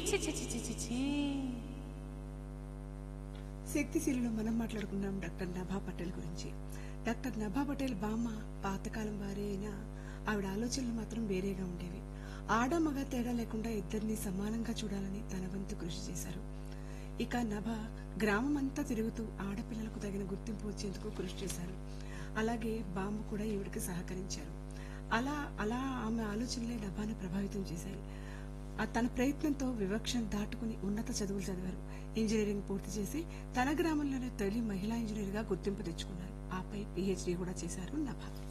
చి చి చి చి చి చి శక్తిశీలలో మనం మాట్లాడుకున్నాం డాక్టర్ నభా పటేల్ గురించి డాక్టర్ నభా పటేల్ బామ్మ పాతకాలం వారే అయినా ఆవిడ ఆలోచనలు మాత్రం వేరేగా ఉండేవి ఆడ మగ తేడా లేకుండా ఇద్దరిని సమానంగా చూడాలని తన వంతు కృషి చేశారు ఇక నభ గ్రామం అంతా తిరుగుతూ ఆడపిల్లలకు తగిన గుర్తింపు వచ్చేందుకు కృషి చేశారు అలాగే బామ్మ కూడా ఈవిడికి సహకరించారు అలా అలా ఆమె ఆలోచనలే నభాను ప్రభావితం చేశాయి ఆ తన ప్రయత్నంతో వివక్షను దాటుకుని ఉన్నత చదువులు చదివారు ఇంజనీరింగ్ పూర్తి చేసి తన గ్రామంలోనే తొలి మహిళా ఇంజనీర్ గా గుర్తింపు తెచ్చుకున్నారు ఆపై పిహెచ్డీ కూడా చేశారు నభా